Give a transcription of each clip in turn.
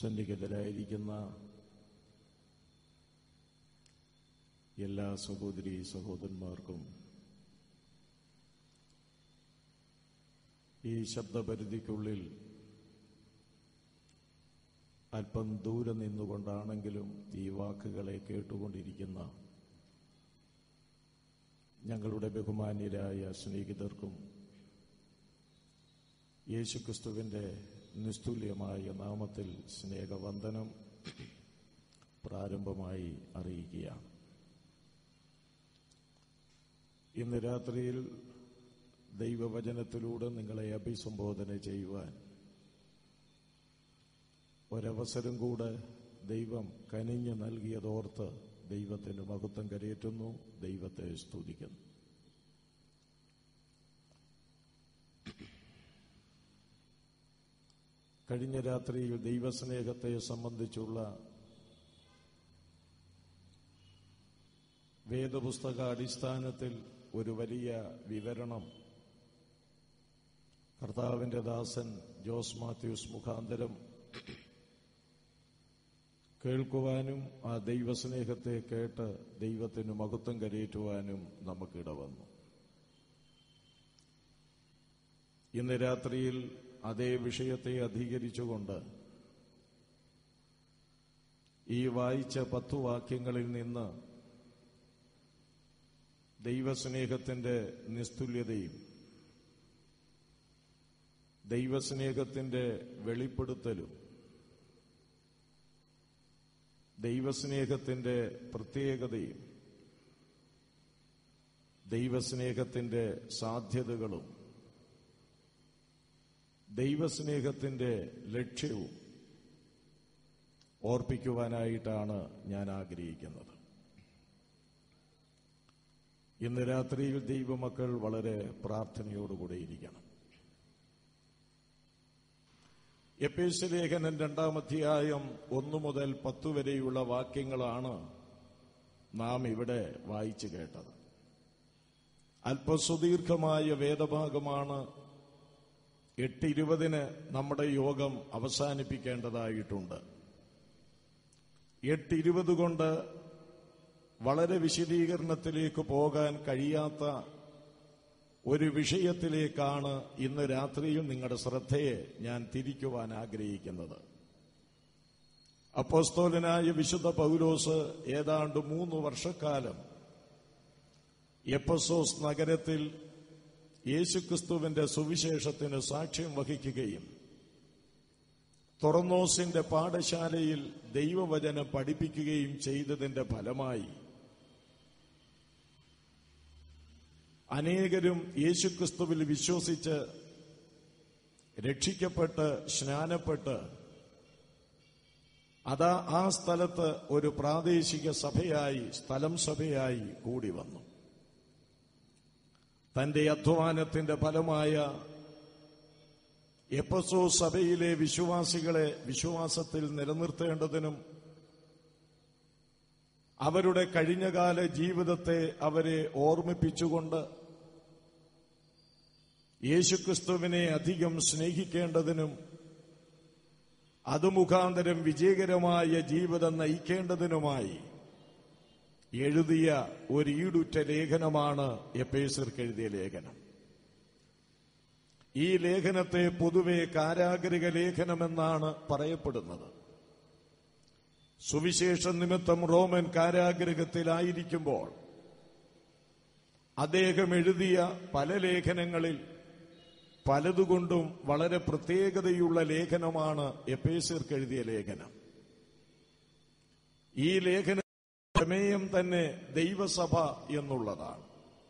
സന്നിഹിതരായിരിക്കുന്ന എല്ലാ സഹോദരി സഹോദരന്മാർക്കും ഈ ശബ്ദപരിധിക്കുള്ളിൽ അല്പം ദൂരെ നിന്നുകൊണ്ടാണെങ്കിലും ഈ വാക്കുകളെ കേട്ടുകൊണ്ടിരിക്കുന്ന ഞങ്ങളുടെ ബഹുമാന്യരായ സ്നേഹിതർക്കും യേശുക്രിസ്തുവിന്റെ നിസ്തുല്യമായ നാമത്തിൽ സ്നേഹവന്ദനം പ്രാരംഭമായി അറിയിക്കുകയാണ് ഇന്ന് രാത്രിയിൽ ദൈവവചനത്തിലൂടെ നിങ്ങളെ അഭിസംബോധന ചെയ്യുവാൻ ഒരവസരം കൂടെ ദൈവം കനിഞ്ഞു നൽകിയതോർത്ത് ദൈവത്തിന് മഹത്വം കരയേറ്റുന്നു ദൈവത്തെ സ്തുതിക്കുന്നു കഴിഞ്ഞ രാത്രിയിൽ ദൈവസ്നേഹത്തെ സംബന്ധിച്ചുള്ള വേദപുസ്തക അടിസ്ഥാനത്തിൽ ഒരു വലിയ വിവരണം കർത്താവിന്റെ ദാസൻ ജോസ് മാത്യൂസ് മുഖാന്തരം കേൾക്കുവാനും ആ ദൈവസ്നേഹത്തെ കേട്ട് ദൈവത്തിന് മഹത്വം കരയേറ്റുവാനും നമുക്കിടവന്നു ഇന്ന് രാത്രിയിൽ അതേ വിഷയത്തെ അധികരിച്ചുകൊണ്ട് ഈ വായിച്ച പത്തു വാക്യങ്ങളിൽ നിന്ന് ദൈവസ്നേഹത്തിന്റെ നിസ്തുല്യതയും ദൈവസ്നേഹത്തിന്റെ വെളിപ്പെടുത്തലും ദൈവസ്നേഹത്തിന്റെ പ്രത്യേകതയും ദൈവസ്നേഹത്തിന്റെ സാധ്യതകളും ദൈവസ്നേഹത്തിന്റെ ലക്ഷ്യവും ഓർപ്പിക്കുവാനായിട്ടാണ് ഞാൻ ആഗ്രഹിക്കുന്നത് ഇന്ന് രാത്രിയിൽ ദൈവമക്കൾ വളരെ പ്രാർത്ഥനയോടുകൂടെ ഇരിക്കണം എപ്പേസ് ലേഖനൻ രണ്ടാം അധ്യായം ഒന്നു മുതൽ പത്തു വരെയുള്ള വാക്യങ്ങളാണ് നാം ഇവിടെ വായിച്ചു കേട്ടത് അല്പസുദീർഘമായ വേദഭാഗമാണ് എട്ടിരുപതിന് നമ്മുടെ യോഗം അവസാനിപ്പിക്കേണ്ടതായിട്ടുണ്ട് എട്ടിരുപത് കൊണ്ട് വളരെ വിശദീകരണത്തിലേക്ക് പോകാൻ കഴിയാത്ത ഒരു വിഷയത്തിലേക്കാണ് ഇന്ന് രാത്രിയിൽ നിങ്ങളുടെ ശ്രദ്ധയെ ഞാൻ തിരിക്കുവാൻ ആഗ്രഹിക്കുന്നത് അപ്പോസ്തോലനായ വിശുദ്ധ പൗലോസ് ഏതാണ്ട് മൂന്ന് വർഷക്കാലം എപ്പസോസ് നഗരത്തിൽ യേശുക്രിസ്തുവിന്റെ സുവിശേഷത്തിന് സാക്ഷ്യം വഹിക്കുകയും തുറന്നോസിന്റെ പാഠശാലയിൽ ദൈവവചനം പഠിപ്പിക്കുകയും ചെയ്തതിന്റെ ഫലമായി അനേകരും യേശുക്രിസ്തുവിൽ വിശ്വസിച്ച് രക്ഷിക്കപ്പെട്ട് സ്നാനപ്പെട്ട് അതാ ആ സ്ഥലത്ത് ഒരു പ്രാദേശിക സഭയായി സ്ഥലം സഭയായി കൂടി വന്നു തന്റെ അധ്വാനത്തിന്റെ ഫലമായ എപ്പസോ സഭയിലെ വിശ്വാസികളെ വിശ്വാസത്തിൽ നിലനിർത്തേണ്ടതിനും അവരുടെ കഴിഞ്ഞകാല ജീവിതത്തെ അവരെ ഓർമ്മിപ്പിച്ചുകൊണ്ട് യേശുക്രിസ്തുവിനെ അധികം സ്നേഹിക്കേണ്ടതിനും അത് മുഖാന്തരം വിജയകരമായ ജീവിതം നയിക്കേണ്ടതിനുമായി എഴുതിയ ഒരു ഈടുറ്റ ലേഖനമാണ് എപ്പേസർക്ക് എഴുതിയ ലേഖനം ഈ ലേഖനത്തെ പൊതുവെ കാരാഗ്രഹ ലേഖനമെന്നാണ് പറയപ്പെടുന്നത് സുവിശേഷ നിമിത്തം റോമൻ കാരാഗ്രഹത്തിലായിരിക്കുമ്പോൾ അദ്ദേഹം എഴുതിയ പല ലേഖനങ്ങളിൽ പലതുകൊണ്ടും വളരെ പ്രത്യേകതയുള്ള ലേഖനമാണ് എപ്പേസിർക്ക് എഴുതിയ ലേഖനം ഈ ലേഖന പ്രമേയം തന്നെ ദൈവസഭ എന്നുള്ളതാണ്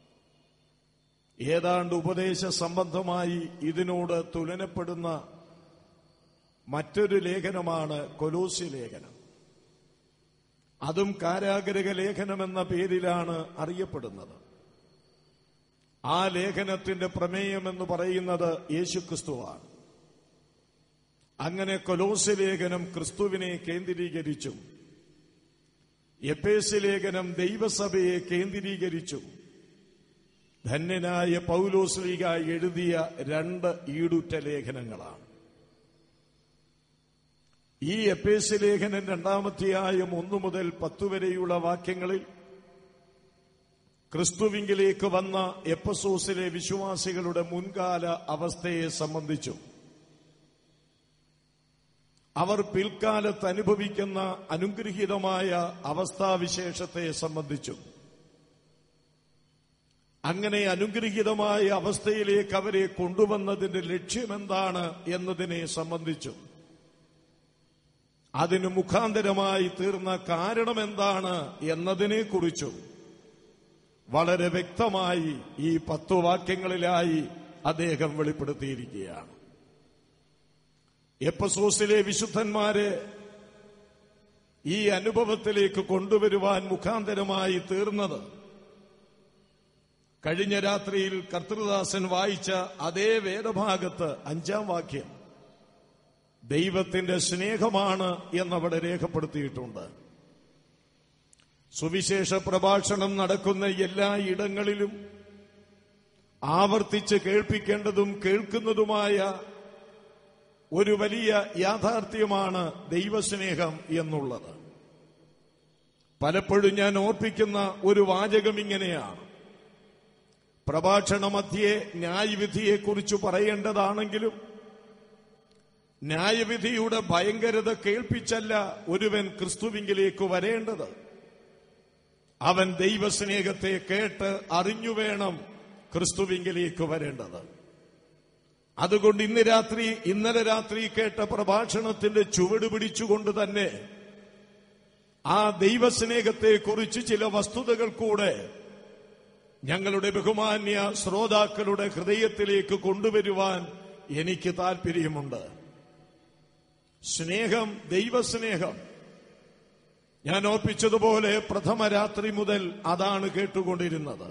ഏതാണ്ട് ഉപദേശ സംബന്ധമായി ഇതിനോട് തുലനപ്പെടുന്ന മറ്റൊരു ലേഖനമാണ് കൊലോസി ലേഖനം അതും കാരാഗ്രഹ ലേഖനമെന്ന പേരിലാണ് അറിയപ്പെടുന്നത് ആ ലേഖനത്തിന്റെ പ്രമേയം എന്ന് പറയുന്നത് യേശുക്രിസ്തുവാണ് അങ്ങനെ കൊലോസ് ലേഖനം ക്രിസ്തുവിനെ കേന്ദ്രീകരിച്ചും എപ്പേസ് ലേഖനം ദൈവസഭയെ കേന്ദ്രീകരിച്ചും ധന്യനായ പൗലോസ്ലിക എഴുതിയ രണ്ട് ഈടുറ്റ ലേഖനങ്ങളാണ് ഈ എപ്പേസ് ലേഖനം രണ്ടാമധ്യായം ഒന്നു മുതൽ പത്തു വരെയുള്ള വാക്യങ്ങളിൽ ക്രിസ്തുവിങ്കിലേക്ക് വന്ന എപ്പസോസിലെ വിശ്വാസികളുടെ മുൻകാല അവസ്ഥയെ സംബന്ധിച്ചും അവർ പിൽക്കാലത്ത് അനുഭവിക്കുന്ന അനുഗ്രഹീതമായ അവസ്ഥാവിശേഷത്തെ സംബന്ധിച്ചും അങ്ങനെ അനുഗ്രഹീതമായ അവസ്ഥയിലേക്ക് അവരെ കൊണ്ടുവന്നതിന്റെ ലക്ഷ്യമെന്താണ് എന്നതിനെ സംബന്ധിച്ചും അതിന് മുഖാന്തരമായി തീർന്ന കാരണമെന്താണ് എന്നതിനെക്കുറിച്ചും വളരെ വ്യക്തമായി ഈ പത്തു വാക്യങ്ങളിലായി അദ്ദേഹം വെളിപ്പെടുത്തിയിരിക്കുകയാണ് എപ്പസോസിലെ വിശുദ്ധന്മാരെ ഈ അനുഭവത്തിലേക്ക് കൊണ്ടുവരുവാൻ മുഖാന്തരമായി തീർന്നത് കഴിഞ്ഞ രാത്രിയിൽ കർത്തൃദാസൻ വായിച്ച അതേ വേദഭാഗത്ത് അഞ്ചാം വാക്യം ദൈവത്തിന്റെ സ്നേഹമാണ് എന്നവിടെ രേഖപ്പെടുത്തിയിട്ടുണ്ട് സുവിശേഷ പ്രഭാഷണം നടക്കുന്ന എല്ലാ ഇടങ്ങളിലും ആവർത്തിച്ച് കേൾപ്പിക്കേണ്ടതും കേൾക്കുന്നതുമായ ഒരു വലിയ യാഥാർത്ഥ്യമാണ് ദൈവസ്നേഹം എന്നുള്ളത് പലപ്പോഴും ഞാൻ ഓർപ്പിക്കുന്ന ഒരു വാചകം ഇങ്ങനെയാണ് പ്രഭാഷണ മധ്യേ ന്യായവിധിയെക്കുറിച്ച് പറയേണ്ടതാണെങ്കിലും ന്യായവിധിയുടെ ഭയങ്കരത കേൾപ്പിച്ചല്ല ഒരുവൻ ക്രിസ്തുവിങ്കിലേക്ക് വരേണ്ടത് അവൻ ദൈവസ്നേഹത്തെ കേട്ട് അറിഞ്ഞു വേണം ക്രിസ്തുവിങ്കിലേക്ക് വരേണ്ടത് അതുകൊണ്ട് ഇന്ന് രാത്രി ഇന്നലെ രാത്രി കേട്ട പ്രഭാഷണത്തിന്റെ ചുവട് പിടിച്ചുകൊണ്ട് തന്നെ ആ ദൈവസ്നേഹത്തെക്കുറിച്ച് ചില വസ്തുതകൾ കൂടെ ഞങ്ങളുടെ ബഹുമാന്യ ശ്രോതാക്കളുടെ ഹൃദയത്തിലേക്ക് കൊണ്ടുവരുവാൻ എനിക്ക് താല്പര്യമുണ്ട് സ്നേഹം ദൈവസ്നേഹം ഞാൻ ഓർപ്പിച്ചതുപോലെ പ്രഥമ രാത്രി മുതൽ അതാണ് കേട്ടുകൊണ്ടിരുന്നത്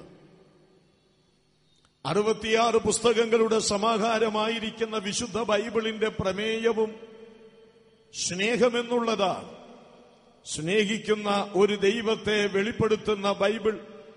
അറുപത്തിയാറ് പുസ്തകങ്ങളുടെ സമാഹാരമായിരിക്കുന്ന വിശുദ്ധ ബൈബിളിന്റെ പ്രമേയവും സ്നേഹമെന്നുള്ളതാണ് സ്നേഹിക്കുന്ന ഒരു ദൈവത്തെ വെളിപ്പെടുത്തുന്ന ബൈബിൾ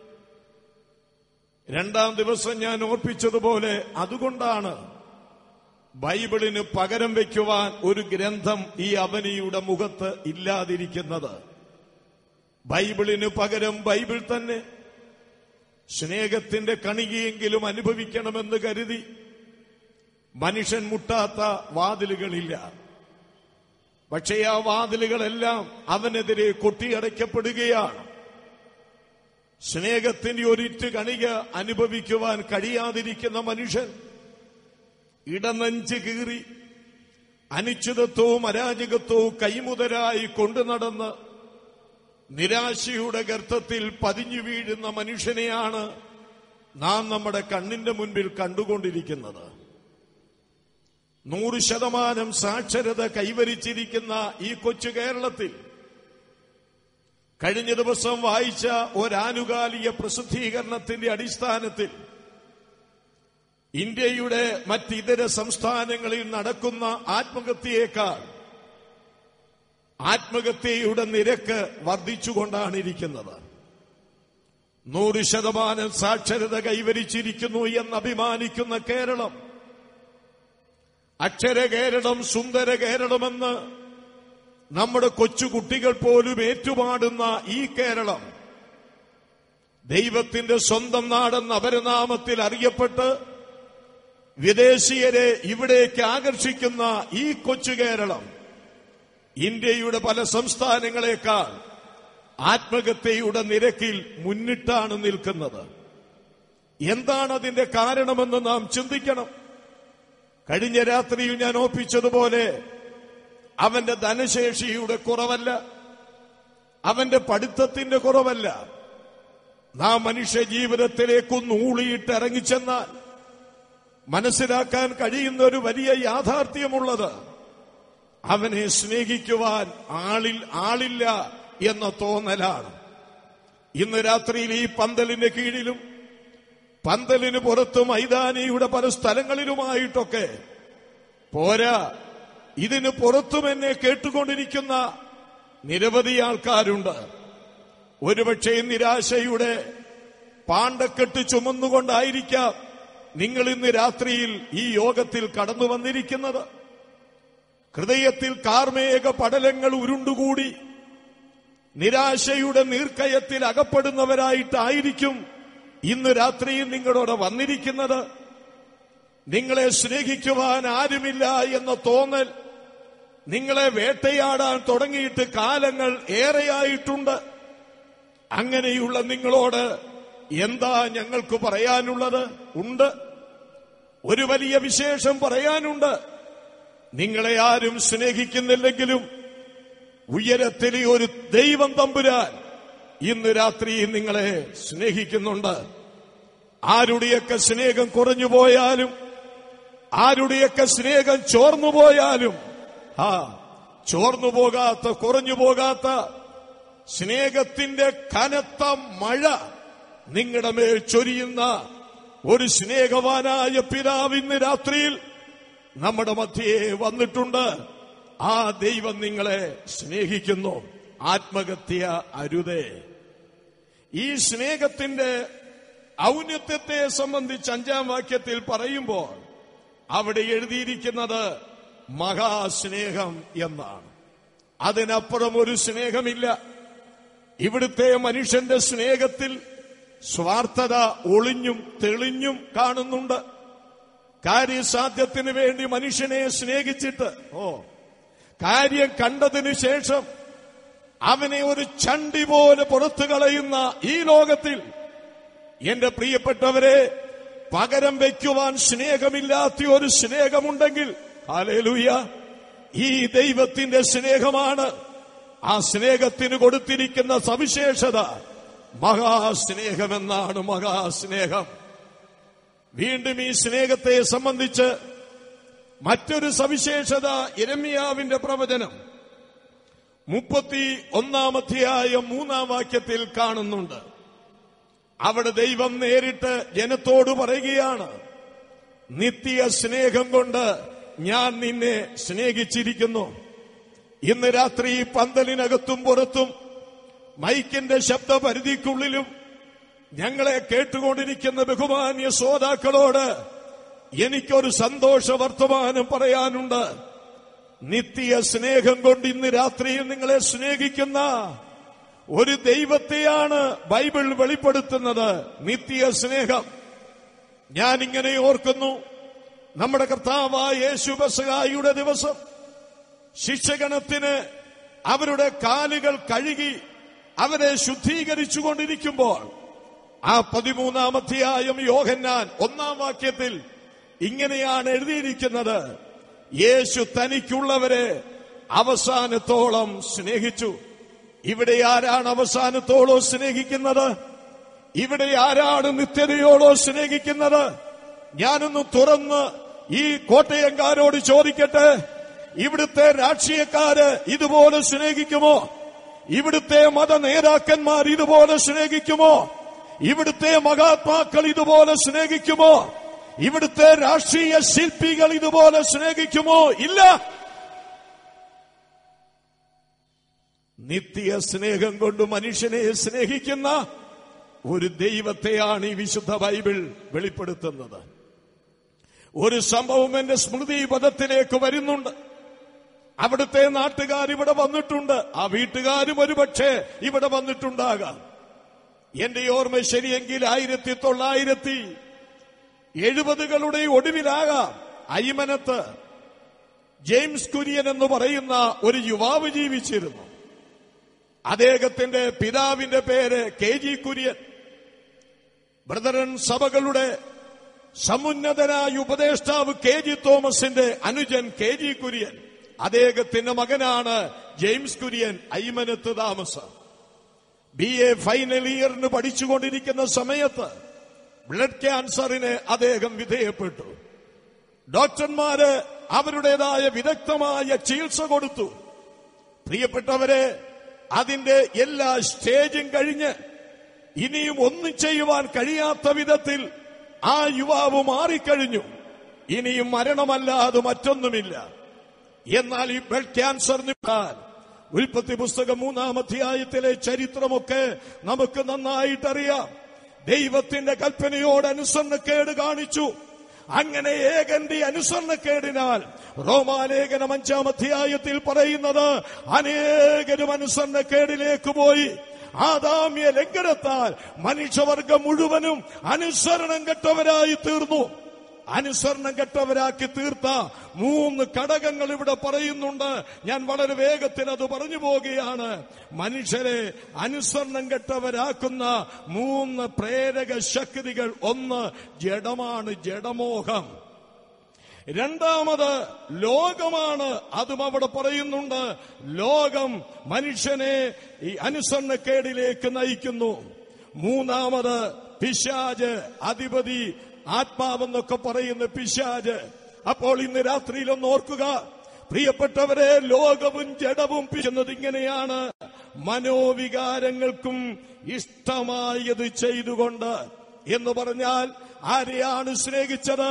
രണ്ടാം ദിവസം ഞാൻ ഓർപ്പിച്ചതുപോലെ അതുകൊണ്ടാണ് ബൈബിളിന് പകരം വയ്ക്കുവാൻ ഒരു ഗ്രന്ഥം ഈ അവനിയുടെ മുഖത്ത് ഇല്ലാതിരിക്കുന്നത് ബൈബിളിന് പകരം ബൈബിൾ തന്നെ സ്നേഹത്തിന്റെ കണികയെങ്കിലും അനുഭവിക്കണമെന്ന് കരുതി മനുഷ്യൻ മുട്ടാത്ത വാതിലുകളില്ല പക്ഷേ ആ വാതിലുകളെല്ലാം അവനെതിരെ കൊട്ടിയടയ്ക്കപ്പെടുകയാണ് സ്നേഹത്തിന്റെ ഒരിറ്റ് കണിക അനുഭവിക്കുവാൻ കഴിയാതിരിക്കുന്ന മനുഷ്യൻ ഇടനെഞ്ച് കീറി അനിശ്ചിതത്വവും അരാജകത്വവും കൈമുതലായി കൊണ്ടു നടന്ന് നിരാശയുടെ ഗർത്തത്തിൽ പതിഞ്ഞു വീഴുന്ന മനുഷ്യനെയാണ് നാം നമ്മുടെ കണ്ണിന്റെ മുൻപിൽ കണ്ടുകൊണ്ടിരിക്കുന്നത് നൂറ് ശതമാനം സാക്ഷരത കൈവരിച്ചിരിക്കുന്ന ഈ കൊച്ചു കേരളത്തിൽ കഴിഞ്ഞ ദിവസം വായിച്ച ഒരാനുകാലിക പ്രസിദ്ധീകരണത്തിന്റെ അടിസ്ഥാനത്തിൽ ഇന്ത്യയുടെ മറ്റിതര സംസ്ഥാനങ്ങളിൽ നടക്കുന്ന ആത്മഹത്യയേക്കാൾ ആത്മഹത്യയുടെ നിരക്ക് വർദ്ധിച്ചുകൊണ്ടാണ് ഇരിക്കുന്നത് നൂറ് ശതമാനം സാക്ഷരത കൈവരിച്ചിരിക്കുന്നു എന്ന് അഭിമാനിക്കുന്ന കേരളം അക്ഷര കേരളം സുന്ദര കേരളമെന്ന് നമ്മുടെ കൊച്ചുകുട്ടികൾ പോലും ഏറ്റുപാടുന്ന ഈ കേരളം ദൈവത്തിന്റെ സ്വന്തം നാടെന്ന അപരനാമത്തിൽ അറിയപ്പെട്ട് വിദേശീയരെ ഇവിടേക്ക് ആകർഷിക്കുന്ന ഈ കൊച്ചു കേരളം ഇന്ത്യയുടെ പല സംസ്ഥാനങ്ങളെക്കാൾ ആത്മഹത്യയുടെ നിരക്കിൽ മുന്നിട്ടാണ് നിൽക്കുന്നത് എന്താണ് അതിന്റെ കാരണമെന്ന് നാം ചിന്തിക്കണം കഴിഞ്ഞ രാത്രിയിൽ ഞാൻ ഓർപ്പിച്ചതുപോലെ അവന്റെ ധനശേഷിയുടെ കുറവല്ല അവന്റെ പഠിത്തത്തിന്റെ കുറവല്ല നാം മനുഷ്യ ജീവിതത്തിലേക്കൊന്ന് ഊളിയിട്ട് ഇറങ്ങിച്ചെന്നാൽ മനസ്സിലാക്കാൻ കഴിയുന്ന ഒരു വലിയ യാഥാർത്ഥ്യമുള്ളത് അവനെ സ്നേഹിക്കുവാൻ ആളിൽ ആളില്ല എന്ന തോന്നലാണ് ഇന്ന് രാത്രിയിൽ ഈ പന്തലിന്റെ കീഴിലും പന്തലിന് പുറത്ത് മൈതാനിയുടെ പല സ്ഥലങ്ങളിലുമായിട്ടൊക്കെ പോരാ ഇതിന് പുറത്തും എന്നെ കേട്ടുകൊണ്ടിരിക്കുന്ന നിരവധി ആൾക്കാരുണ്ട് ഒരുപക്ഷെ നിരാശയുടെ പാണ്ടക്കെട്ട് ചുമന്നുകൊണ്ടായിരിക്കാം നിങ്ങൾ ഇന്ന് രാത്രിയിൽ ഈ യോഗത്തിൽ കടന്നു വന്നിരിക്കുന്നത് ഹൃദയത്തിൽ കാർമേക പടലങ്ങൾ ഉരുണ്ടുകൂടി നിരാശയുടെ നീർക്കയത്തിൽ അകപ്പെടുന്നവരായിട്ടായിരിക്കും ഇന്ന് രാത്രിയിൽ നിങ്ങളോട് വന്നിരിക്കുന്നത് നിങ്ങളെ സ്നേഹിക്കുവാൻ ആരുമില്ല എന്ന തോന്നൽ നിങ്ങളെ വേട്ടയാടാൻ തുടങ്ങിയിട്ട് കാലങ്ങൾ ഏറെയായിട്ടുണ്ട് അങ്ങനെയുള്ള നിങ്ങളോട് എന്താ ഞങ്ങൾക്ക് പറയാനുള്ളത് ഉണ്ട് ഒരു വലിയ വിശേഷം പറയാനുണ്ട് നിങ്ങളെ ആരും സ്നേഹിക്കുന്നില്ലെങ്കിലും ഉയരത്തിലെ ഒരു ദൈവം തമ്പുരാൻ ഇന്ന് രാത്രി നിങ്ങളെ സ്നേഹിക്കുന്നുണ്ട് ആരുടെയൊക്കെ സ്നേഹം കുറഞ്ഞു പോയാലും ആരുടെയൊക്കെ സ്നേഹം ചോർന്നു പോയാലും ആ ചോർന്നു പോകാത്ത കുറഞ്ഞു പോകാത്ത സ്നേഹത്തിന്റെ കനത്ത മഴ നിങ്ങളുടെ മേൽ ചൊരിയുന്ന ഒരു സ്നേഹവാനായ പിതാവ് ഇന്ന് രാത്രിയിൽ നമ്മുടെ മധ്യയെ വന്നിട്ടുണ്ട് ആ ദൈവം നിങ്ങളെ സ്നേഹിക്കുന്നു ആത്മഹത്യ അരുതേ ഈ സ്നേഹത്തിന്റെ ഔന്നത്യത്തെ സംബന്ധിച്ച് അഞ്ചാം വാക്യത്തിൽ പറയുമ്പോൾ അവിടെ എഴുതിയിരിക്കുന്നത് മഹാസ്നേഹം എന്നാണ് അതിനപ്പുറം ഒരു സ്നേഹമില്ല ഇവിടുത്തെ മനുഷ്യന്റെ സ്നേഹത്തിൽ സ്വാർത്ഥത ഒളിഞ്ഞും തെളിഞ്ഞും കാണുന്നുണ്ട് കാര്യസാധ്യത്തിന് വേണ്ടി മനുഷ്യനെ സ്നേഹിച്ചിട്ട് ഓ കാര്യം കണ്ടതിനു ശേഷം അവനെ ഒരു ചണ്ടി പോലെ പുറത്തു കളയുന്ന ഈ ലോകത്തിൽ എന്റെ പ്രിയപ്പെട്ടവരെ പകരം വയ്ക്കുവാൻ സ്നേഹമില്ലാത്ത ഒരു സ്നേഹമുണ്ടെങ്കിൽ ഹാലേലൂയ ഈ ദൈവത്തിന്റെ സ്നേഹമാണ് ആ സ്നേഹത്തിന് കൊടുത്തിരിക്കുന്ന സവിശേഷത മഹാസ്നേഹമെന്നാണ് മഹാസ്നേഹം വീണ്ടും ഈ സ്നേഹത്തെ സംബന്ധിച്ച് മറ്റൊരു സവിശേഷത ഇരമ്യാവിന്റെ പ്രവചനം മുപ്പത്തി ഒന്നാമധ്യായം മൂന്നാം വാക്യത്തിൽ കാണുന്നുണ്ട് അവിടെ ദൈവം നേരിട്ട് ജനത്തോട് പറയുകയാണ് നിത്യ സ്നേഹം കൊണ്ട് ഞാൻ നിന്നെ സ്നേഹിച്ചിരിക്കുന്നു ഇന്ന് രാത്രി ഈ പന്തലിനകത്തും പുറത്തും മൈക്കിന്റെ ശബ്ദപരിധിക്കുള്ളിലും ഞങ്ങളെ കേട്ടുകൊണ്ടിരിക്കുന്ന ബഹുമാന്യ ശ്രോതാക്കളോട് എനിക്കൊരു സന്തോഷ വർത്തമാനം പറയാനുണ്ട് നിത്യ സ്നേഹം കൊണ്ട് ഇന്ന് രാത്രിയിൽ നിങ്ങളെ സ്നേഹിക്കുന്ന ഒരു ദൈവത്തെയാണ് ബൈബിൾ വെളിപ്പെടുത്തുന്നത് നിത്യ സ്നേഹം ഞാൻ ഇങ്ങനെ ഓർക്കുന്നു നമ്മുടെ കർത്താവായ യേശു ബസകായുടെ ദിവസം ശിക്ഷഗണത്തിന് അവരുടെ കാലുകൾ കഴുകി അവരെ ശുദ്ധീകരിച്ചുകൊണ്ടിരിക്കുമ്പോൾ ആ പതിമൂന്നാം അധ്യായം യോഹന്നാൻ ഒന്നാം വാക്യത്തിൽ ഇങ്ങനെയാണ് എഴുതിയിരിക്കുന്നത് യേശു തനിക്കുള്ളവരെ അവസാനത്തോളം സ്നേഹിച്ചു ഇവിടെ ആരാണ് അവസാനത്തോളം സ്നേഹിക്കുന്നത് ഇവിടെ ആരാണ് നിത്യതയോളോ സ്നേഹിക്കുന്നത് ഞാനൊന്ന് തുറന്ന് ഈ കോട്ടയംകാരോട് ചോദിക്കട്ടെ ഇവിടുത്തെ രാഷ്ട്രീയക്കാര് ഇതുപോലെ സ്നേഹിക്കുമോ ഇവിടുത്തെ മത നേതാക്കന്മാർ ഇതുപോലെ സ്നേഹിക്കുമോ ഇവിടുത്തെ മഹാത്മാക്കൾ ഇതുപോലെ സ്നേഹിക്കുമോ ഇവിടുത്തെ രാഷ്ട്രീയ ശില്പികൾ ഇതുപോലെ സ്നേഹിക്കുമോ ഇല്ല നിത്യ സ്നേഹം കൊണ്ട് മനുഷ്യനെ സ്നേഹിക്കുന്ന ഒരു ദൈവത്തെയാണ് ഈ വിശുദ്ധ ബൈബിൾ വെളിപ്പെടുത്തുന്നത് ഒരു സംഭവം എന്റെ സ്മൃതി പദത്തിലേക്ക് വരുന്നുണ്ട് അവിടുത്തെ നാട്ടുകാർ ഇവിടെ വന്നിട്ടുണ്ട് ആ വീട്ടുകാരും ഒരുപക്ഷെ ഇവിടെ വന്നിട്ടുണ്ടാകാം എന്റെ ഓർമ്മ ശരിയെങ്കിൽ ആയിരത്തി തൊള്ളായിരത്തി എഴുപതുകളുടെ ഒടുവിലാകാം അയ്മനത്ത് ജെയിംസ് കുര്യൻ എന്ന് പറയുന്ന ഒരു യുവാവ് ജീവിച്ചിരുന്നു അദ്ദേഹത്തിന്റെ പിതാവിന്റെ പേര് കെ ജി കുര്യൻ ബ്രദറൻ സഭകളുടെ സമുന്നതനായ ഉപദേഷ്ടാവ് കെ ജി തോമസിന്റെ അനുജൻ കെ ജി കുര്യൻ അദ്ദേഹത്തിന്റെ മകനാണ് ജെയിംസ് കുര്യൻ ഐമനത്ത് താമസം ബി എ ഫൈനൽ ഇയറിന് പഠിച്ചുകൊണ്ടിരിക്കുന്ന സമയത്ത് ബ്ലഡ് ക്യാൻസറിന് അദ്ദേഹം വിധേയപ്പെട്ടു ഡോക്ടർമാര് അവരുടേതായ വിദഗ്ധമായ ചികിത്സ കൊടുത്തു പ്രിയപ്പെട്ടവരെ അതിന്റെ എല്ലാ സ്റ്റേജും കഴിഞ്ഞ് ഇനിയും ഒന്നും ചെയ്യുവാൻ കഴിയാത്ത വിധത്തിൽ ആ യുവാവ് മാറിക്കഴിഞ്ഞു ഇനിയും മരണമല്ലാതെ മറ്റൊന്നുമില്ല എന്നാൽ ഈ ബ്ലഡ് ക്യാൻസർ നിട്ടാൽ ഉൽപ്പത്തി പുസ്തകം മൂന്നാം അധ്യായത്തിലെ ചരിത്രമൊക്കെ നമുക്ക് നന്നായിട്ടറിയാം ദൈവത്തിന്റെ കൽപ്പനയോട് അനുസരണക്കേട് കാണിച്ചു അങ്ങനെ ഏകന്റെ അനുസരണക്കേടിനാൽ റോമാലേഖനം അഞ്ചാം അധ്യായത്തിൽ പറയുന്നത് അനേകരും അനുസരണക്കേടിലേക്ക് പോയി ആദാമ്യ ലംഘനത്താൽ മനുഷ്യവർഗം മുഴുവനും അനുസരണം കെട്ടവരായി തീർന്നു അനുസരണം കെട്ടവരാക്കി തീർത്ത മൂന്ന് ഘടകങ്ങൾ ഇവിടെ പറയുന്നുണ്ട് ഞാൻ വളരെ വേഗത്തിൽ അത് പറഞ്ഞു പോവുകയാണ് മനുഷ്യരെ അനുസരണം കെട്ടവരാക്കുന്ന മൂന്ന് പ്രേരക ശക്തികൾ ഒന്ന് ജഡമാണ് ജഡമോഹം രണ്ടാമത് ലോകമാണ് അതും അവിടെ പറയുന്നുണ്ട് ലോകം മനുഷ്യനെ ഈ അനുസരണക്കേടിലേക്ക് നയിക്കുന്നു മൂന്നാമത് പിശാജ് അധിപതി ആത്മാവെന്നൊക്കെ പറയുന്ന പിശാജ് അപ്പോൾ ഇന്ന് രാത്രിയിൽ ഒന്ന് ഓർക്കുക പ്രിയപ്പെട്ടവരെ ലോകവും ജഡവും പിശുന്നത് ഇങ്ങനെയാണ് മനോവികാരങ്ങൾക്കും ഇഷ്ടമായത് ചെയ്തുകൊണ്ട് എന്ന് പറഞ്ഞാൽ ആരെയാണ് സ്നേഹിച്ചത്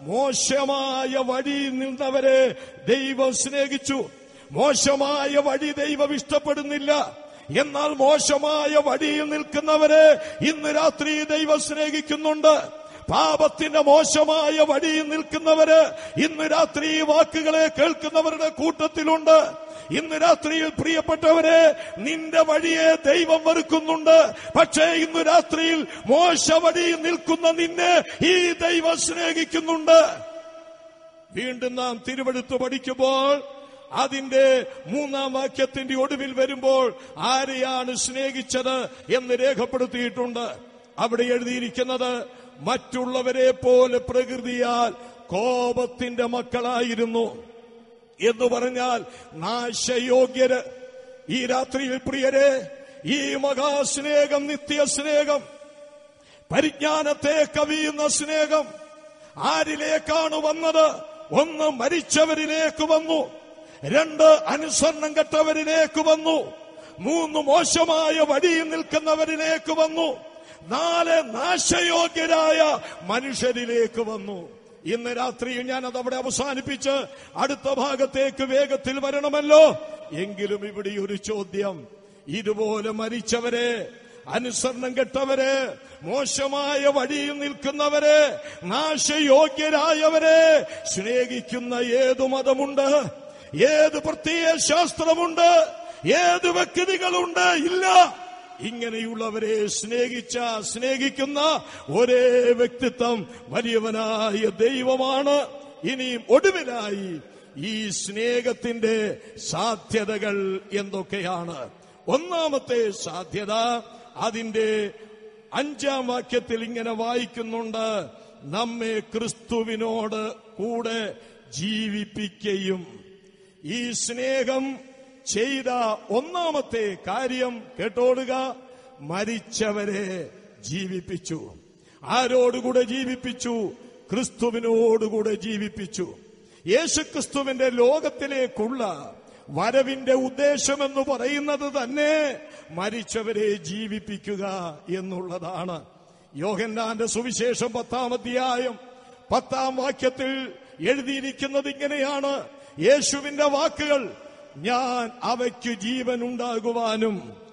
മോശമായ വഴിയിൽ നിന്നവരെ ദൈവം സ്നേഹിച്ചു മോശമായ വഴി ദൈവം ഇഷ്ടപ്പെടുന്നില്ല എന്നാൽ മോശമായ വഴിയിൽ നിൽക്കുന്നവരെ ഇന്ന് രാത്രി ദൈവം സ്നേഹിക്കുന്നുണ്ട് പാപത്തിന്റെ മോശമായ വഴിയിൽ നിൽക്കുന്നവര് ഇന്ന് രാത്രി ഈ വാക്കുകളെ കേൾക്കുന്നവരുടെ കൂട്ടത്തിലുണ്ട് ഇന്ന് രാത്രിയിൽ പ്രിയപ്പെട്ടവരെ നിന്റെ വഴിയെ ദൈവം വെറുക്കുന്നുണ്ട് പക്ഷേ ഇന്ന് രാത്രിയിൽ മോശ വഴിയിൽ നിൽക്കുന്ന നിന്നെ ഈ ദൈവം സ്നേഹിക്കുന്നുണ്ട് വീണ്ടും നാം തിരുവെടുത്ത് പഠിക്കുമ്പോൾ അതിന്റെ മൂന്നാം വാക്യത്തിന്റെ ഒടുവിൽ വരുമ്പോൾ ആരെയാണ് സ്നേഹിച്ചത് എന്ന് രേഖപ്പെടുത്തിയിട്ടുണ്ട് അവിടെ എഴുതിയിരിക്കുന്നത് മറ്റുള്ളവരെ പോലെ പ്രകൃതിയാൽ കോപത്തിന്റെ മക്കളായിരുന്നു എന്ന് പറഞ്ഞാൽ നാശയോഗ്യര് ഈ രാത്രിയിൽ പ്രിയരെ ഈ മഹാസ്നേഹം നിത്യസ്നേഹം പരിജ്ഞാനത്തെ കവിയുന്ന സ്നേഹം ആരിലേക്കാണ് വന്നത് ഒന്ന് മരിച്ചവരിലേക്ക് വന്നു രണ്ട് അനുസരണം കെട്ടവരിലേക്ക് വന്നു മൂന്ന് മോശമായ വഴിയിൽ നിൽക്കുന്നവരിലേക്ക് വന്നു നാല് നാശയോഗ്യരായ മനുഷ്യരിലേക്ക് വന്നു ഇന്ന് രാത്രിയിൽ ഞാൻ അത് അവിടെ അവസാനിപ്പിച്ച് അടുത്ത ഭാഗത്തേക്ക് വേഗത്തിൽ വരണമല്ലോ എങ്കിലും ഇവിടെ ഒരു ചോദ്യം ഇതുപോലെ മരിച്ചവരെ അനുസരണം കെട്ടവരെ മോശമായ വഴിയിൽ നിൽക്കുന്നവരെ നാശയോഗ്യരായവരെ സ്നേഹിക്കുന്ന ഏതു മതമുണ്ട് ഏത് പ്രത്യയ ശാസ്ത്രമുണ്ട് ഏത് വ്യക്തികളുണ്ട് ഇല്ല ഇങ്ങനെയുള്ളവരെ സ്നേഹിച്ച സ്നേഹിക്കുന്ന ഒരേ വ്യക്തിത്വം വലിയവനായ ദൈവമാണ് ഇനിയും ഒടുവിലായി ഈ സ്നേഹത്തിന്റെ സാധ്യതകൾ എന്തൊക്കെയാണ് ഒന്നാമത്തെ സാധ്യത അതിന്റെ അഞ്ചാം വാക്യത്തിൽ ഇങ്ങനെ വായിക്കുന്നുണ്ട് നമ്മെ ക്രിസ്തുവിനോട് കൂടെ ജീവിപ്പിക്കുകയും ഈ സ്നേഹം ചെയ്ത ഒന്നാമത്തെ കാര്യം കേട്ടോടുക മരിച്ചവരെ ജീവിപ്പിച്ചു ആരോടുകൂടെ ജീവിപ്പിച്ചു ക്രിസ്തുവിനോടുകൂടെ ജീവിപ്പിച്ചു യേശുക്രിസ്തുവിന്റെ ലോകത്തിലേക്കുള്ള വരവിന്റെ ഉദ്ദേശമെന്ന് പറയുന്നത് തന്നെ മരിച്ചവരെ ജീവിപ്പിക്കുക എന്നുള്ളതാണ് യോഹന്നാന്റെ സുവിശേഷം പത്താം അധ്യായം പത്താം വാക്യത്തിൽ എഴുതിയിരിക്കുന്നത് ഇങ്ങനെയാണ് യേശുവിന്റെ വാക്കുകൾ ഞാൻ അവയ്ക്ക് ജീവൻ ഉണ്ടാകുവാനും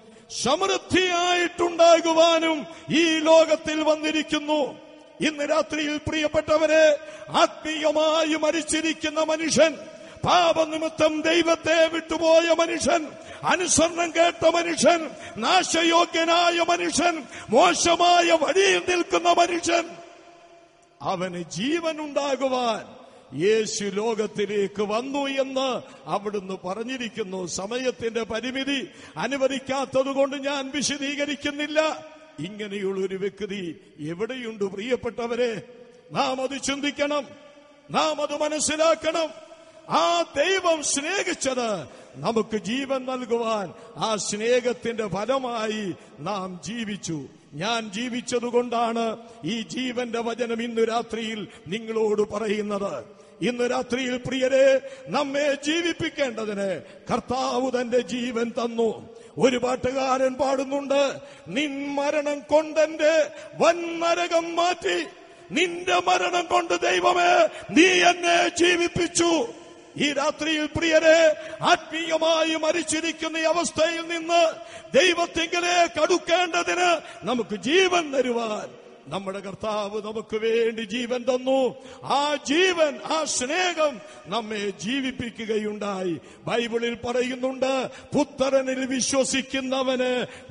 സമൃദ്ധിയായിട്ടുണ്ടാകുവാനും ഈ ലോകത്തിൽ വന്നിരിക്കുന്നു ഇന്ന് രാത്രിയിൽ പ്രിയപ്പെട്ടവരെ ആത്മീയമായി മരിച്ചിരിക്കുന്ന മനുഷ്യൻ പാപനിമിത്തം ദൈവത്തെ വിട്ടുപോയ മനുഷ്യൻ അനുസരണം കേട്ട മനുഷ്യൻ നാശയോഗ്യനായ മനുഷ്യൻ മോശമായ വഴിയിൽ നിൽക്കുന്ന മനുഷ്യൻ അവന് ജീവൻ ഉണ്ടാകുവാൻ യേശു ലോകത്തിലേക്ക് വന്നു എന്ന് അവിടുന്ന് പറഞ്ഞിരിക്കുന്നു സമയത്തിന്റെ പരിമിതി അനുവദിക്കാത്തതുകൊണ്ട് ഞാൻ വിശദീകരിക്കുന്നില്ല ഇങ്ങനെയുള്ള ഒരു വ്യക്തി എവിടെയുണ്ട് പ്രിയപ്പെട്ടവരെ നാം അത് ചിന്തിക്കണം നാം അത് മനസ്സിലാക്കണം ആ ദൈവം സ്നേഹിച്ചത് നമുക്ക് ജീവൻ നൽകുവാൻ ആ സ്നേഹത്തിന്റെ ഫലമായി നാം ജീവിച്ചു ഞാൻ ജീവിച്ചതുകൊണ്ടാണ് ഈ ജീവന്റെ വചനം ഇന്ന് രാത്രിയിൽ നിങ്ങളോട് പറയുന്നത് ഇന്ന് രാത്രിയിൽ പ്രിയരെ നമ്മെ ജീവിപ്പിക്കേണ്ടതിന് കർത്താവ് തന്റെ ജീവൻ തന്നു ഒരു പാട്ടുകാരൻ പാടുന്നുണ്ട് നിൻ മരണം കൊണ്ടെന്റെ വൻ നരകം മാറ്റി നിന്റെ മരണം കൊണ്ട് ദൈവമേ നീ എന്നെ ജീവിപ്പിച്ചു ഈ രാത്രിയിൽ പ്രിയരെ ആത്മീയമായി മരിച്ചിരിക്കുന്ന ഈ അവസ്ഥയിൽ നിന്ന് ദൈവത്തിങ്കിലേക്ക് അടുക്കേണ്ടതിന് നമുക്ക് ജീവൻ തരുവാൻ നമ്മുടെ കർത്താവ് നമുക്ക് വേണ്ടി ജീവൻ തന്നു ആ ജീവൻ ആ സ്നേഹം നമ്മെ ജീവിപ്പിക്കുകയുണ്ടായി ബൈബിളിൽ പറയുന്നുണ്ട് പുത്രനിൽ വിശ്വസിക്കുന്നവന്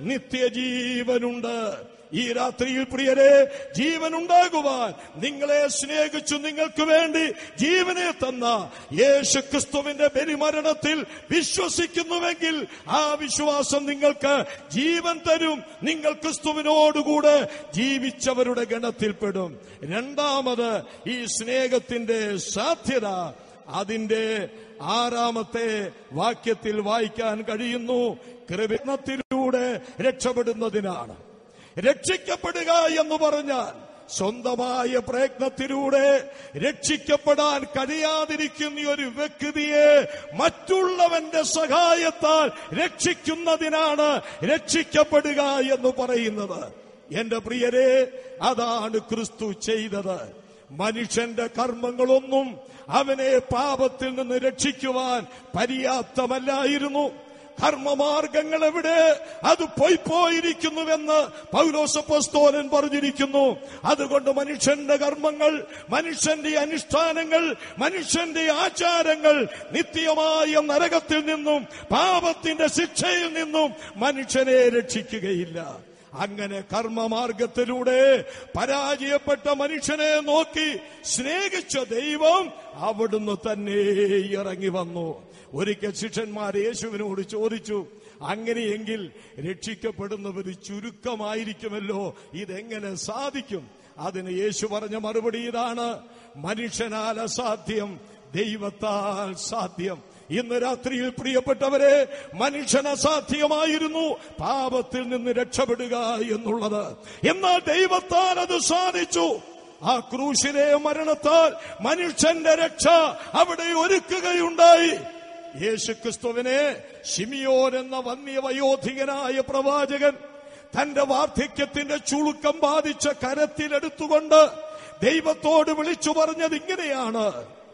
നിത്യജീവനുണ്ട് ഈ രാത്രിയിൽ പ്രിയരെ ജീവൻ ഉണ്ടാകുവാൻ നിങ്ങളെ സ്നേഹിച്ചു നിങ്ങൾക്ക് വേണ്ടി ജീവനെ തന്ന യേശു ക്രിസ്തുവിന്റെ ബലിമരണത്തിൽ വിശ്വസിക്കുന്നുവെങ്കിൽ ആ വിശ്വാസം നിങ്ങൾക്ക് ജീവൻ തരും നിങ്ങൾ ക്രിസ്തുവിനോടുകൂടെ ജീവിച്ചവരുടെ ഗണത്തിൽപ്പെടും രണ്ടാമത് ഈ സ്നേഹത്തിന്റെ സാധ്യത അതിന്റെ ആറാമത്തെ വാക്യത്തിൽ വായിക്കാൻ കഴിയുന്നു കൃപണത്തിലൂടെ രക്ഷപ്പെടുന്നതിനാണ് രക്ഷിക്കപ്പെടുക എന്ന് പറഞ്ഞാൽ സ്വന്തമായ പ്രയത്നത്തിലൂടെ രക്ഷിക്കപ്പെടാൻ കഴിയാതിരിക്കുന്ന ഒരു വ്യക്തിയെ മറ്റുള്ളവന്റെ സഹായത്താൽ രക്ഷിക്കുന്നതിനാണ് രക്ഷിക്കപ്പെടുക എന്ന് പറയുന്നത് എന്റെ പ്രിയരെ അതാണ് ക്രിസ്തു ചെയ്തത് മനുഷ്യന്റെ കർമ്മങ്ങളൊന്നും അവനെ പാപത്തിൽ നിന്ന് രക്ഷിക്കുവാൻ പര്യാപ്തമല്ലായിരുന്നു കർമ്മമാർഗങ്ങൾ എവിടെ അത് പോയി പോയിരിക്കുന്നുവെന്ന് പൗലോസപ്പോസ്തോലൻ പറഞ്ഞിരിക്കുന്നു അതുകൊണ്ട് മനുഷ്യന്റെ കർമ്മങ്ങൾ മനുഷ്യന്റെ അനുഷ്ഠാനങ്ങൾ മനുഷ്യന്റെ ആചാരങ്ങൾ നിത്യമായ നരകത്തിൽ നിന്നും പാപത്തിന്റെ ശിക്ഷയിൽ നിന്നും മനുഷ്യനെ രക്ഷിക്കുകയില്ല അങ്ങനെ കർമ്മമാർഗത്തിലൂടെ പരാജയപ്പെട്ട മനുഷ്യനെ നോക്കി സ്നേഹിച്ച ദൈവം അവിടുന്ന് തന്നെ ഇറങ്ങി വന്നു ഒരിക്കൽ ശിഷ്യന്മാർ യേശുവിനോട് ചോദിച്ചു അങ്ങനെയെങ്കിൽ രക്ഷിക്കപ്പെടുന്നവർ ചുരുക്കമായിരിക്കുമല്ലോ ഇതെങ്ങനെ സാധിക്കും അതിന് യേശു പറഞ്ഞ മറുപടി ഇതാണ് മനുഷ്യനാൽ അസാധ്യം ദൈവത്താൽ സാധ്യം ഇന്ന് രാത്രിയിൽ പ്രിയപ്പെട്ടവരെ മനുഷ്യൻ അസാധ്യമായിരുന്നു പാപത്തിൽ നിന്ന് രക്ഷപ്പെടുക എന്നുള്ളത് എന്നാൽ ദൈവത്താൽ അത് സാധിച്ചു ആ ക്രൂശിലെ മരണത്താൽ മനുഷ്യന്റെ രക്ഷ അവിടെ ഒരുക്കുകയുണ്ടായി യേശുക്രിസ്തുവിനെ ഷിമിയോൻ എന്ന വന്യവയോധികനായ പ്രവാചകൻ തന്റെ വാർദ്ധക്യത്തിന്റെ ചുളുക്കം ബാധിച്ച കരത്തിലെടുത്തുകൊണ്ട് ദൈവത്തോട് വിളിച്ചു പറഞ്ഞത് ഇങ്ങനെയാണ്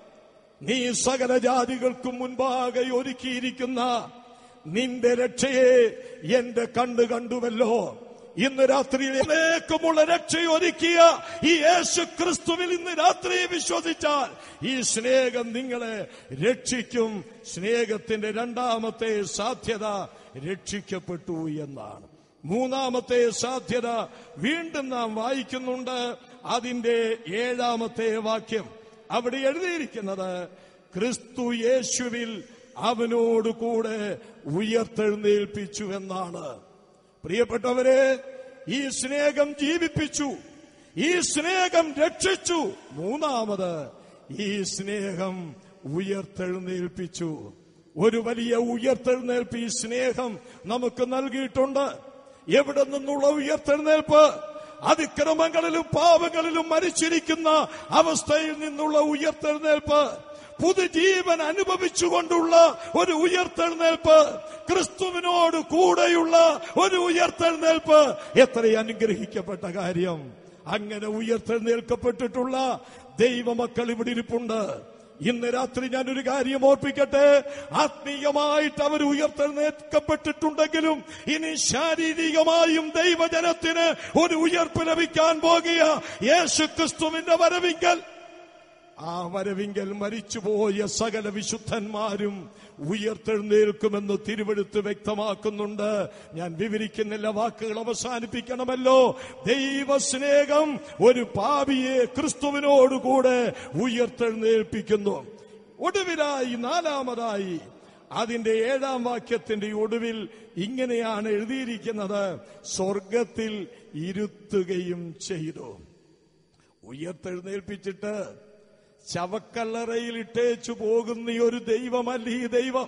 നീ സകല ജാതികൾക്കും മുൻപാകെ ഒരുക്കിയിരിക്കുന്ന നിന്റെ രക്ഷയെ എന്റെ കണ്ടു കണ്ടുവല്ലോ ഇന്ന് രാത്രിയിലേക്കുമുള്ള രക്ഷയൊരുക്കിയ ഈ യേശു ക്രിസ്തുവിൽ ഇന്ന് രാത്രി വിശ്വസിച്ചാൽ ഈ സ്നേഹം നിങ്ങളെ രക്ഷിക്കും സ്നേഹത്തിന്റെ രണ്ടാമത്തെ സാധ്യത രക്ഷിക്കപ്പെട്ടു എന്നാണ് മൂന്നാമത്തെ സാധ്യത വീണ്ടും നാം വായിക്കുന്നുണ്ട് അതിന്റെ ഏഴാമത്തെ വാക്യം അവിടെ എഴുതിയിരിക്കുന്നത് ക്രിസ്തു യേശുവിൽ അവനോട് കൂടെ ഉയർത്തെഴുന്നേൽപ്പിച്ചു എന്നാണ് പ്രിയപ്പെട്ടവരെ ഈ സ്നേഹം ജീവിപ്പിച്ചു ഈ സ്നേഹം രക്ഷിച്ചു മൂന്നാമത് ഈ സ്നേഹം ഉയർത്തെഴുന്നേൽപ്പിച്ചു ഒരു വലിയ ഉയർത്തെഴുന്നേൽപ്പ് ഈ സ്നേഹം നമുക്ക് നൽകിയിട്ടുണ്ട് എവിടെ നിന്നുള്ള ഉയർത്തെഴുന്നേൽപ്പ് അതിക്രമങ്ങളിലും പാപങ്ങളിലും മരിച്ചിരിക്കുന്ന അവസ്ഥയിൽ നിന്നുള്ള ഉയർത്തെഴുന്നേൽപ്പ് പുതുജീവൻ അനുഭവിച്ചുകൊണ്ടുള്ള ഒരു ഉയർത്തെഴുന്നേൽപ്പ് ക്രിസ്തുവിനോട് കൂടെയുള്ള ഒരു ഉയർത്തെഴുന്നേൽപ്പ് എത്ര അനുഗ്രഹിക്കപ്പെട്ട കാര്യം അങ്ങനെ ഉയർത്തെഴുന്നേൽക്കപ്പെട്ടിട്ടുള്ള ദൈവമക്കൾ ഇവിടെ ഇരിപ്പുണ്ട് ഇന്ന് രാത്രി ഞാനൊരു കാര്യം ഓർപ്പിക്കട്ടെ ആത്മീയമായിട്ട് അവർ ഉയർത്തെഴുന്നേൽക്കപ്പെട്ടിട്ടുണ്ടെങ്കിലും ഇനി ശാരീരികമായും ദൈവജനത്തിന് ഒരു ഉയർപ്പ് ലഭിക്കാൻ പോകുക യേശു ക്രിസ്തുവിന്റെ വരവിങ്കൽ ആ വരവിങ്കൽ മരിച്ചുപോയ സകല വിശുദ്ധന്മാരും ഉയർത്തെഴുന്നേൽക്കുമെന്ന് തിരുവെടുത്ത് വ്യക്തമാക്കുന്നുണ്ട് ഞാൻ വിവരിക്കുന്നില്ല വാക്കുകൾ അവസാനിപ്പിക്കണമല്ലോ ദൈവസ്നേഹം ഒരു പാപിയെ ക്രിസ്തുവിനോടുകൂടെ ഉയർത്തെഴുന്നേൽപ്പിക്കുന്നു ഒടുവിലായി നാലാമതായി അതിന്റെ ഏഴാം വാക്യത്തിന്റെ ഒടുവിൽ ഇങ്ങനെയാണ് എഴുതിയിരിക്കുന്നത് സ്വർഗത്തിൽ ഇരുത്തുകയും ചെയ്തു ഉയർത്തെഴുന്നേൽപ്പിച്ചിട്ട് ശവക്കല്ലറയിൽ ഇട്ടേച്ചു പോകുന്ന ഈ ഒരു ദൈവമല്ല ഈ ദൈവം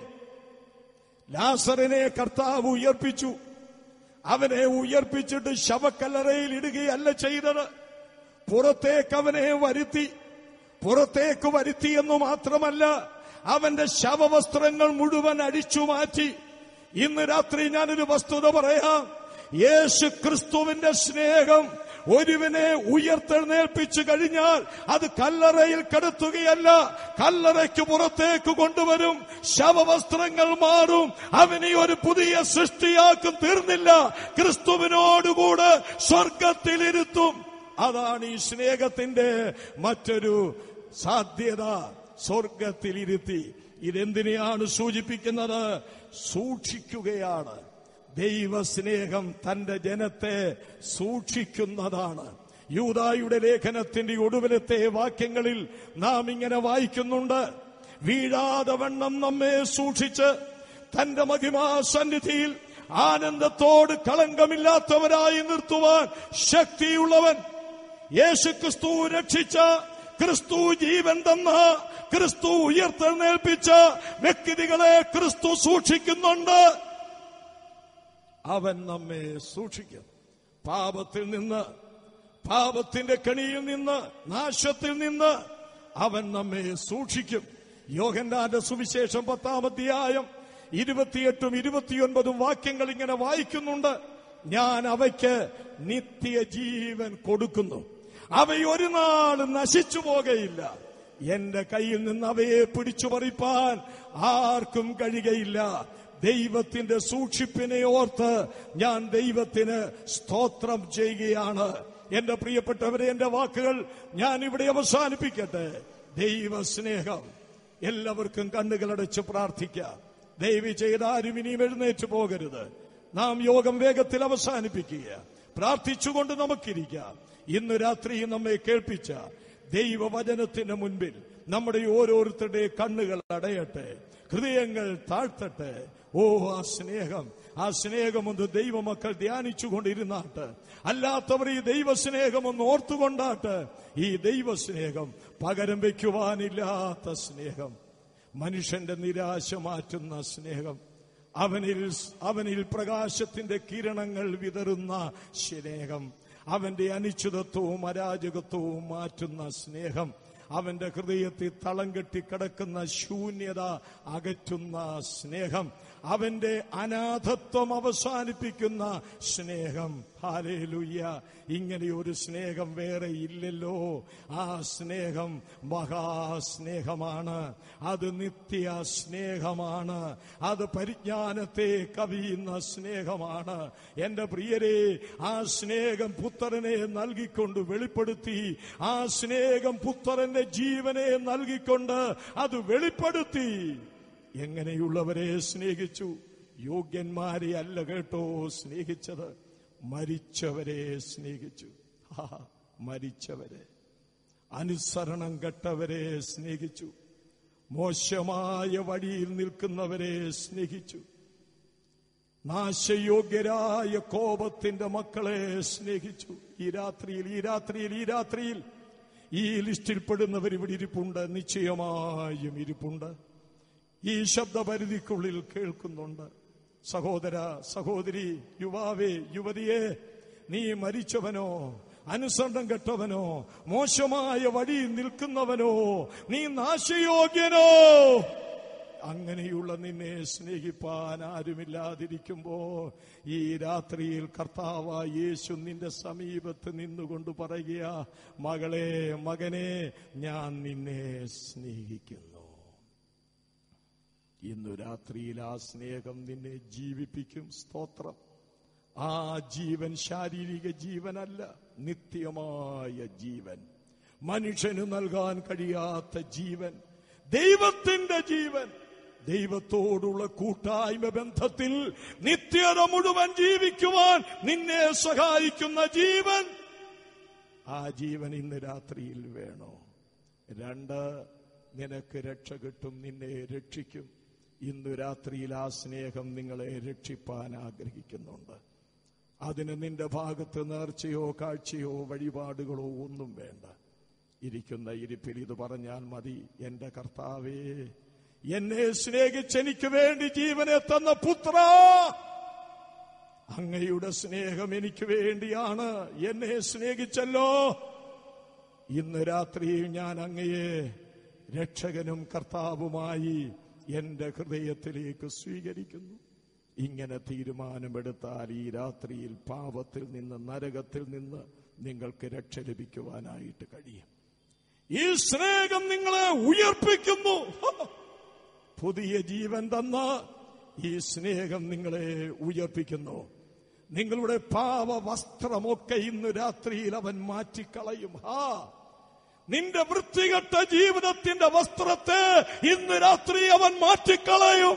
ലാസറിനെ കർത്താവ് ഉയർപ്പിച്ചു അവനെ ഉയർപ്പിച്ചിട്ട് ശവക്കല്ലറയിൽ ഇടുകയല്ല ചെയ്തത് പുറത്തേക്ക് അവനെ വരുത്തി പുറത്തേക്ക് വരുത്തി എന്ന് മാത്രമല്ല അവന്റെ ശവവസ്ത്രങ്ങൾ മുഴുവൻ അടിച്ചു മാറ്റി ഇന്ന് രാത്രി ഞാനൊരു വസ്തുത പറയാം യേശു ക്രിസ്തുവിന്റെ സ്നേഹം ഒരുവനെ ഉയർത്തെഴുന്നേൽപ്പിച്ചു കഴിഞ്ഞാൽ അത് കല്ലറയിൽ കിടത്തുകയല്ല കല്ലറയ്ക്ക് പുറത്തേക്ക് കൊണ്ടുവരും ശവവസ്ത്രങ്ങൾ മാറും അവനെ ഒരു പുതിയ സൃഷ്ടിയാക്കും തീർന്നില്ല ക്രിസ്തുവിനോടുകൂടെ സ്വർഗത്തിലിരുത്തും അതാണ് ഈ സ്നേഹത്തിന്റെ മറ്റൊരു സാധ്യത സ്വർഗത്തിലിരുത്തി ഇതെന്തിനെയാണ് സൂചിപ്പിക്കുന്നത് സൂക്ഷിക്കുകയാണ് ദൈവസ്നേഹം തന്റെ ജനത്തെ സൂക്ഷിക്കുന്നതാണ് യൂതായുടെ ലേഖനത്തിന്റെ ഒടുവിലത്തെ വാക്യങ്ങളിൽ നാം ഇങ്ങനെ വായിക്കുന്നുണ്ട് വീഴാതെ വണ്ണം നമ്മെ സൂക്ഷിച്ച് തന്റെ മഹിമാ സന്നിധിയിൽ ആനന്ദത്തോട് കളങ്കമില്ലാത്തവരായി നിർത്തുവാൻ ശക്തിയുള്ളവൻ യേശു ക്രിസ്തു രക്ഷിച്ച ക്രിസ്തു ജീവൻ തന്ന ക്രിസ്തു ഉയർത്തെഴുന്നേൽപ്പിച്ച വ്യക്തികളെ ക്രിസ്തു സൂക്ഷിക്കുന്നുണ്ട് അവൻ നമ്മെ സൂക്ഷിക്കും പാപത്തിൽ നിന്ന് പാപത്തിന്റെ കണിയിൽ നിന്ന് നാശത്തിൽ നിന്ന് അവൻ നമ്മെ സൂക്ഷിക്കും യോഹന്നാന്റെ സുവിശേഷം പത്താം അധ്യായം ഇരുപത്തിയെട്ടും ഇരുപത്തിയൊൻപതും വാക്യങ്ങൾ ഇങ്ങനെ വായിക്കുന്നുണ്ട് ഞാൻ അവയ്ക്ക് നിത്യജീവൻ കൊടുക്കുന്നു അവയൊരു നാളും നശിച്ചു പോകയില്ല എന്റെ കയ്യിൽ നിന്ന് അവയെ പിടിച്ചു പറിപ്പാൻ ആർക്കും കഴിയുകയില്ല ദൈവത്തിന്റെ സൂക്ഷിപ്പിനെ ഓർത്ത് ഞാൻ ദൈവത്തിന് സ്തോത്രം ചെയ്യുകയാണ് എന്റെ പ്രിയപ്പെട്ടവരെ എന്റെ വാക്കുകൾ ഞാൻ ഇവിടെ അവസാനിപ്പിക്കട്ടെ ദൈവസ്നേഹം എല്ലാവർക്കും കണ്ണുകളടച്ച് പ്രാർത്ഥിക്കാം ദയവ് ചെയ്ത് ആരും ഇനിയും എഴുന്നേറ്റ് പോകരുത് നാം യോഗം വേഗത്തിൽ അവസാനിപ്പിക്കുക പ്രാർത്ഥിച്ചുകൊണ്ട് നമുക്കിരിക്കാം ഇന്ന് രാത്രി നമ്മെ കേൾപ്പിച്ച ദൈവവചനത്തിന് മുൻപിൽ നമ്മുടെ ഓരോരുത്തരുടെ കണ്ണുകൾ അടയട്ടെ ഹൃദയങ്ങൾ താഴ്ത്തട്ടെ ഓ ആ സ്നേഹം ആ സ്നേഹമൊന്ന് ദൈവമക്കൾ ധ്യാനിച്ചുകൊണ്ടിരുന്നാട്ട് അല്ലാത്തവർ ഈ ദൈവസ്നേഹം ഒന്ന് ഓർത്തുകൊണ്ടാട്ട് ഈ ദൈവസ്നേഹം പകരം വയ്ക്കുവാനില്ലാത്ത സ്നേഹം മനുഷ്യന്റെ നിരാശ മാറ്റുന്ന സ്നേഹം അവനിൽ അവനിൽ പ്രകാശത്തിന്റെ കിരണങ്ങൾ വിതറുന്ന സ്നേഹം അവന്റെ അനിശ്ചിതത്വവും അരാജകത്വവും മാറ്റുന്ന സ്നേഹം അവന്റെ ഹൃദയത്തിൽ തളം കെട്ടി കിടക്കുന്ന ശൂന്യത അകറ്റുന്ന സ്നേഹം അവന്റെ അനാഥത്വം അവസാനിപ്പിക്കുന്ന സ്നേഹം ഹാലേലുയ്യ ഇങ്ങനെ ഒരു സ്നേഹം വേറെ ഇല്ലല്ലോ ആ സ്നേഹം മഹാസ്നേഹമാണ് അത് നിത്യ സ്നേഹമാണ് അത് പരിജ്ഞാനത്തെ കവിയുന്ന സ്നേഹമാണ് എന്റെ പ്രിയരെ ആ സ്നേഹം പുത്രനെ നൽകിക്കൊണ്ട് വെളിപ്പെടുത്തി ആ സ്നേഹം പുത്രന്റെ ജീവനെ നൽകിക്കൊണ്ട് അത് വെളിപ്പെടുത്തി എങ്ങനെയുള്ളവരെ സ്നേഹിച്ചു യോഗ്യന്മാരെ അല്ല കേട്ടോ സ്നേഹിച്ചത് മരിച്ചവരെ സ്നേഹിച്ചു ഹാ, മരിച്ചവരെ അനുസരണം കെട്ടവരെ സ്നേഹിച്ചു മോശമായ വഴിയിൽ നിൽക്കുന്നവരെ സ്നേഹിച്ചു നാശയോഗ്യരായ കോപത്തിന്റെ മക്കളെ സ്നേഹിച്ചു ഈ രാത്രിയിൽ ഈ രാത്രിയിൽ ഈ രാത്രിയിൽ ഈ ലിസ്റ്റിൽ പെടുന്നവർ ഇവിടെ ഇരിപ്പുണ്ട് നിശ്ചയമായും ഇരിപ്പുണ്ട് ഈ ശബ്ദപരിധിക്കുള്ളിൽ കേൾക്കുന്നുണ്ട് സഹോദര സഹോദരി യുവാവേ യുവതിയെ നീ മരിച്ചവനോ അനുസരണം കെട്ടവനോ മോശമായ വഴിയിൽ നിൽക്കുന്നവനോ നീ നാശയോഗ്യനോ അങ്ങനെയുള്ള നിന്നെ സ്നേഹിപ്പാൻ ആരുമില്ലാതിരിക്കുമ്പോ ഈ രാത്രിയിൽ കർത്താവ യേശു നിന്റെ സമീപത്ത് നിന്നുകൊണ്ട് പറയുക മകളെ മകനെ ഞാൻ നിന്നെ സ്നേഹിക്കുന്നു ഇന്നു രാത്രിയിൽ ആ സ്നേഹം നിന്നെ ജീവിപ്പിക്കും സ്തോത്രം ആ ജീവൻ ശാരീരിക ജീവനല്ല നിത്യമായ ജീവൻ മനുഷ്യന് നൽകാൻ കഴിയാത്ത ജീവൻ ദൈവത്തിന്റെ ജീവൻ ദൈവത്തോടുള്ള കൂട്ടായ്മ ബന്ധത്തിൽ നിത്യത മുഴുവൻ ജീവിക്കുവാൻ നിന്നെ സഹായിക്കുന്ന ജീവൻ ആ ജീവൻ ഇന്ന് രാത്രിയിൽ വേണോ രണ്ട് നിനക്ക് രക്ഷ കിട്ടും നിന്നെ രക്ഷിക്കും ഇന്ന് രാത്രിയിൽ ആ സ്നേഹം നിങ്ങളെ രക്ഷിപ്പാൻ ആഗ്രഹിക്കുന്നുണ്ട് അതിന് നിന്റെ ഭാഗത്ത് നേർച്ചയോ കാഴ്ചയോ വഴിപാടുകളോ ഒന്നും വേണ്ട ഇരിക്കുന്ന ഇരിപ്പിൽ ഇത് പറഞ്ഞാൽ മതി എന്റെ കർത്താവേ എന്നെ സ്നേഹിച്ച് എനിക്ക് വേണ്ടി ജീവനെ തന്ന പുത്ര അങ്ങയുടെ സ്നേഹം എനിക്ക് വേണ്ടിയാണ് എന്നെ സ്നേഹിച്ചല്ലോ ഇന്ന് രാത്രിയിൽ ഞാൻ അങ്ങയെ രക്ഷകനും കർത്താവുമായി എന്റെ ഹൃദയത്തിലേക്ക് സ്വീകരിക്കുന്നു ഇങ്ങനെ തീരുമാനമെടുത്താൽ ഈ രാത്രിയിൽ പാപത്തിൽ നിന്ന് നരകത്തിൽ നിന്ന് നിങ്ങൾക്ക് രക്ഷ ലഭിക്കുവാനായിട്ട് കഴിയും ഈ സ്നേഹം നിങ്ങളെ ഉയർപ്പിക്കുന്നു പുതിയ ജീവൻ തന്ന ഈ സ്നേഹം നിങ്ങളെ ഉയർപ്പിക്കുന്നു നിങ്ങളുടെ പാവ വസ്ത്രമൊക്കെ ഇന്ന് രാത്രിയിൽ അവൻ മാറ്റിക്കളയും ഹാ നിന്റെ വൃത്തികെട്ട ജീവിതത്തിന്റെ വസ്ത്രത്തെ ഇന്ന് രാത്രി അവൻ മാറ്റിക്കളയും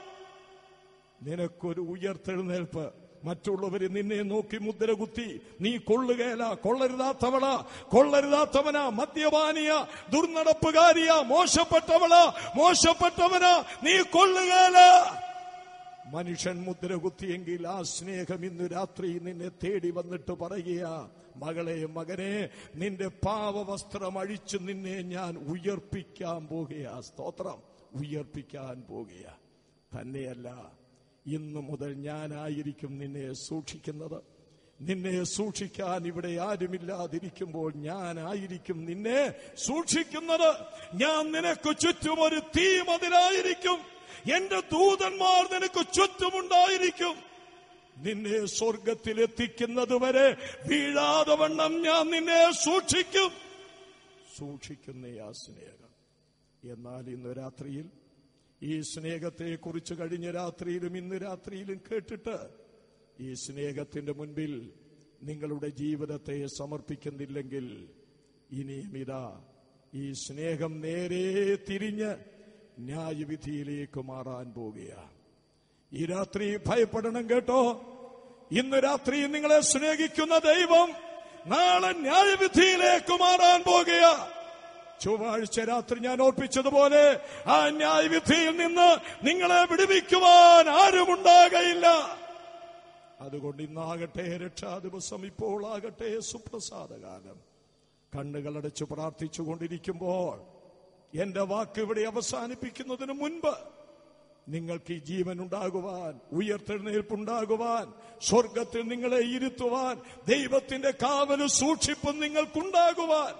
നിനക്കൊരു ഉയർത്തെഴുന്നേൽപ്പ് മറ്റുള്ളവര് നിന്നെ നോക്കി മുദ്ര കുത്തി നീ കൊള്ളുകയല കൊള്ളരുതാത്തവള കൊള്ളരുതാത്തവന മദ്യപാനിയ ദുർനടപ്പുകാരിയ മോശപ്പെട്ടവള മോശപ്പെട്ടവന നീ കൊള്ളുകയല മനുഷ്യൻ മുദ്ര കുത്തിയെങ്കിൽ ആ സ്നേഹം ഇന്ന് രാത്രി നിന്നെ തേടി വന്നിട്ട് പറയുക മകളെ മകനെ നിന്റെ പാവവസ്ത്രം അഴിച്ചു നിന്നെ ഞാൻ ഉയർപ്പിക്കാൻ പോകുക സ്തോത്രം ഉയർപ്പിക്കാൻ പോകുക തന്നെയല്ല ഇന്നു മുതൽ ഞാനായിരിക്കും നിന്നെ സൂക്ഷിക്കുന്നത് നിന്നെ സൂക്ഷിക്കാൻ ഇവിടെ ആരുമില്ലാതിരിക്കുമ്പോൾ ഞാനായിരിക്കും നിന്നെ സൂക്ഷിക്കുന്നത് ഞാൻ നിനക്ക് ചുറ്റും ഒരു തീ മതിലായിരിക്കും എന്റെ ദൂതന്മാർ നിനക്ക് ചുറ്റുമുണ്ടായിരിക്കും നിന്നെ സ്വർഗത്തിൽ എത്തിക്കുന്നത് വരെ വീഴാതെ വണ്ണം ഞാൻ നിന്നെ സൂക്ഷിക്കും സൂക്ഷിക്കുന്ന ആ സ്നേഹം എന്നാൽ ഇന്ന് രാത്രിയിൽ ഈ സ്നേഹത്തെ കുറിച്ച് കഴിഞ്ഞ രാത്രിയിലും ഇന്ന് രാത്രിയിലും കേട്ടിട്ട് ഈ സ്നേഹത്തിന്റെ മുൻപിൽ നിങ്ങളുടെ ജീവിതത്തെ സമർപ്പിക്കുന്നില്ലെങ്കിൽ ഇനിയും ഇതാ ഈ സ്നേഹം നേരെ തിരിഞ്ഞ് ന്യായവിധിയിലേക്ക് മാറാൻ പോകുകയാണ് ഈ രാത്രി ഭയപ്പെടണം കേട്ടോ ഇന്ന് രാത്രി നിങ്ങളെ സ്നേഹിക്കുന്ന ദൈവം നാളെ ന്യായവിധിയിലേക്ക് മാറാൻ പോകുക ചൊവ്വാഴ്ച രാത്രി ഞാൻ ഓർപ്പിച്ചതുപോലെ ആ ന്യായവിധിയിൽ നിന്ന് നിങ്ങളെ വിടുവിക്കുവാൻ ആരുമുണ്ടാകയില്ല അതുകൊണ്ട് ഇന്നാകട്ടെ രക്ഷാ ദിവസം ഇപ്പോൾ ആകട്ടെ സുപ്രസാദകാലം കണ്ണുകളടച്ച് പ്രാർത്ഥിച്ചുകൊണ്ടിരിക്കുമ്പോൾ എന്റെ വാക്ക് ഇവിടെ അവസാനിപ്പിക്കുന്നതിന് മുൻപ് നിങ്ങൾക്ക് ഈ ജീവൻ ഉണ്ടാകുവാൻ ഉയർത്തെഴുന്നേൽപ്പുണ്ടാകുവാൻ സ്വർഗത്തിൽ നിങ്ങളെ ഇരുത്തുവാൻ ദൈവത്തിന്റെ കാവല് സൂക്ഷിപ്പും നിങ്ങൾക്കുണ്ടാകുവാൻ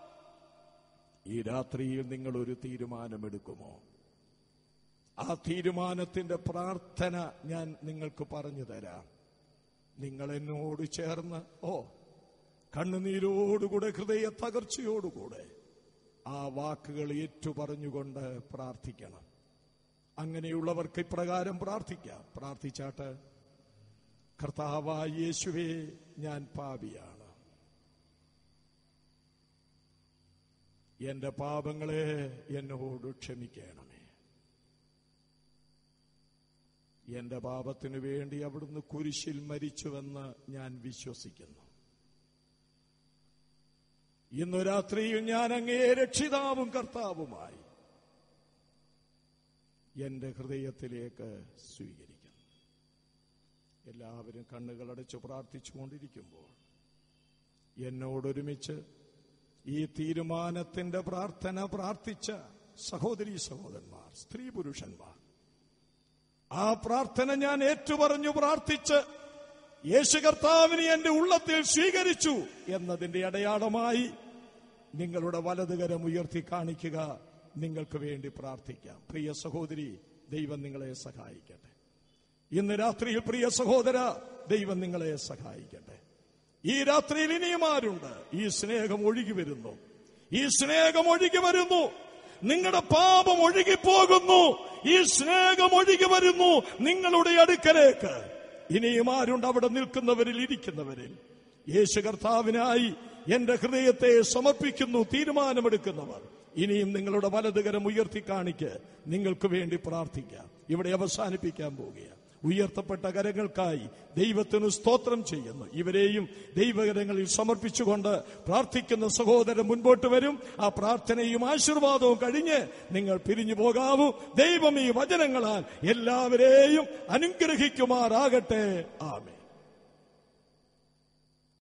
ഈ രാത്രിയിൽ നിങ്ങൾ ഒരു തീരുമാനമെടുക്കുമോ ആ തീരുമാനത്തിന്റെ പ്രാർത്ഥന ഞാൻ നിങ്ങൾക്ക് പറഞ്ഞു തരാം നിങ്ങൾ എന്നോട് ചേർന്ന് ഓ കണ്ണുനീരോടുകൂടെ ഹൃദയ തകർച്ചയോടുകൂടെ ആ വാക്കുകൾ ഏറ്റുപറഞ്ഞുകൊണ്ട് പ്രാർത്ഥിക്കണം അങ്ങനെയുള്ളവർക്ക് ഇപ്രകാരം പ്രാർത്ഥിക്കാം പ്രാർത്ഥിച്ചാട്ട് കർത്താവായ യേശുവേ ഞാൻ പാപിയാണ് എന്റെ പാപങ്ങളെ എന്നോട് ക്ഷമിക്കണമേ എന്റെ പാപത്തിനു വേണ്ടി അവിടുന്ന് കുരിശിൽ മരിച്ചുവെന്ന് ഞാൻ വിശ്വസിക്കുന്നു ഇന്നു രാത്രിയിൽ ഞാൻ അങ്ങേ രക്ഷിതാവും കർത്താവുമായി എന്റെ ഹൃദയത്തിലേക്ക് സ്വീകരിക്കുന്നു എല്ലാവരും കണ്ണുകളടച്ച് പ്രാർത്ഥിച്ചുകൊണ്ടിരിക്കുമ്പോൾ എന്നോടൊരുമിച്ച് ഈ തീരുമാനത്തിന്റെ പ്രാർത്ഥന പ്രാർത്ഥിച്ച സഹോദരി സഹോദരന്മാർ സ്ത്രീ പുരുഷന്മാർ ആ പ്രാർത്ഥന ഞാൻ ഏറ്റുപറഞ്ഞു പ്രാർത്ഥിച്ച് യേശു കർത്താവിനെ എന്റെ ഉള്ളത്തിൽ സ്വീകരിച്ചു എന്നതിന്റെ അടയാളമായി നിങ്ങളുടെ വലതുകരം ഉയർത്തി കാണിക്കുക നിങ്ങൾക്ക് വേണ്ടി പ്രാർത്ഥിക്കാം പ്രിയ സഹോദരി ദൈവം നിങ്ങളെ സഹായിക്കട്ടെ ഇന്ന് രാത്രിയിൽ പ്രിയ സഹോദര ദൈവം നിങ്ങളെ സഹായിക്കട്ടെ ഈ രാത്രിയിൽ ഇനിയും ആരുണ്ട് ഈ സ്നേഹം ഒഴുകി വരുന്നു ഈ സ്നേഹം ഒഴുകി വരുന്നു നിങ്ങളുടെ പാപം ഒഴുകിപ്പോകുന്നു ഈ സ്നേഹം ഒഴുകി വരുന്നു നിങ്ങളുടെ അടുക്കലേക്ക് ഇനിയും ആരുണ്ട് അവിടെ നിൽക്കുന്നവരിൽ ഇരിക്കുന്നവരിൽ യേശു കർത്താവിനായി എന്റെ ഹൃദയത്തെ സമർപ്പിക്കുന്നു തീരുമാനമെടുക്കുന്നവർ ഇനിയും നിങ്ങളുടെ വലതുകരം ഉയർത്തി കാണിക്ക് നിങ്ങൾക്ക് വേണ്ടി പ്രാർത്ഥിക്കാം ഇവിടെ അവസാനിപ്പിക്കാൻ പോവുകയാണ് ഉയർത്തപ്പെട്ട കരങ്ങൾക്കായി ദൈവത്തിന് സ്തോത്രം ചെയ്യുന്നു ഇവരെയും ദൈവകരങ്ങളിൽ സമർപ്പിച്ചുകൊണ്ട് പ്രാർത്ഥിക്കുന്ന സഹോദരൻ മുൻപോട്ട് വരും ആ പ്രാർത്ഥനയും ആശീർവാദവും കഴിഞ്ഞ് നിങ്ങൾ പിരിഞ്ഞു പോകാവൂ ദൈവം ഈ വചനങ്ങളാൽ എല്ലാവരെയും അനുഗ്രഹിക്കുമാറാകട്ടെ ആമേ